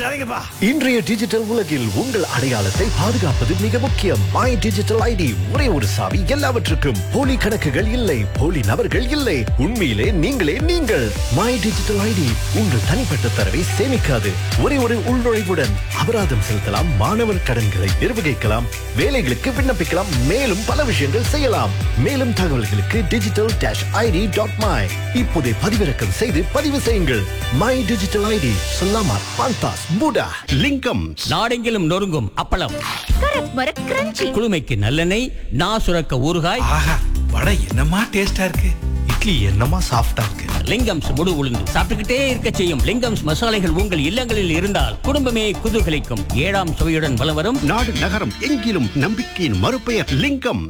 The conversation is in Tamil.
இறங்குப்பா இன்றைய டிஜிட்டல் உலகில் உங்கள் அடையாளத்தை பாதுகாப்பது மிக முக்கியம் மை டிஜிட்டல் ஐடி ஒரே ஒரு சாவி எல்லாவற்றுக்கும் போலி கணக்குகள் இல்லை போலி நபர்கள் இல்லை உண்மையிலே நீங்களே நீங்கள் மை டிஜிட்டல் ஐடி உங்கள் தனிப்பட்ட தரவை சேமிக்காது ஒரே ஒரு உள்நுழைவுடன் அபராதம் செலுத்தலாம் மாணவர் கடன்களை நிர்வகிக்கலாம் வேலைகளுக்கு விண்ணப்பிக்கலாம் மேலும் பல விஷயங்கள் செய்யலாம் மேலும் தகவல்களுக்கு digital dash ID dot my இப்போதே பதிவிறக்கம் செய்து பதிவு செய்யுங்கள் மை டிஜிட்டல் ஐடி சொல்லாமா பாந்தாஸ் மூடா லிங்கம் நாடெங்கிலும் நொறுங்கும் அப்பளம் கரக் மரக் கிரன்ச்சி குளுமைக்கு நல்லெண்ணெய் நா சுரக்க ஊறுகாய் ஆஹா வடை என்னமா டேஸ்டா இருக்கு இட்லி என்னமா சாஃப்டா இருக்கு லிங்கம்ஸ் முழு உளுந்து சாப்பிட்டுக்கிட்டே இருக்க செய்யும் லிங்கம்ஸ் மசாலைகள் உங்கள் இல்லங்களில் இருந்தால் குடும்பமே குதூகலிக்கும் ஏழாம் சுவையுடன் வலம் வரும் நாடு நகரம் எங்கிலும் நம்பிக்கையின் மறுபெயர் லிங்கம்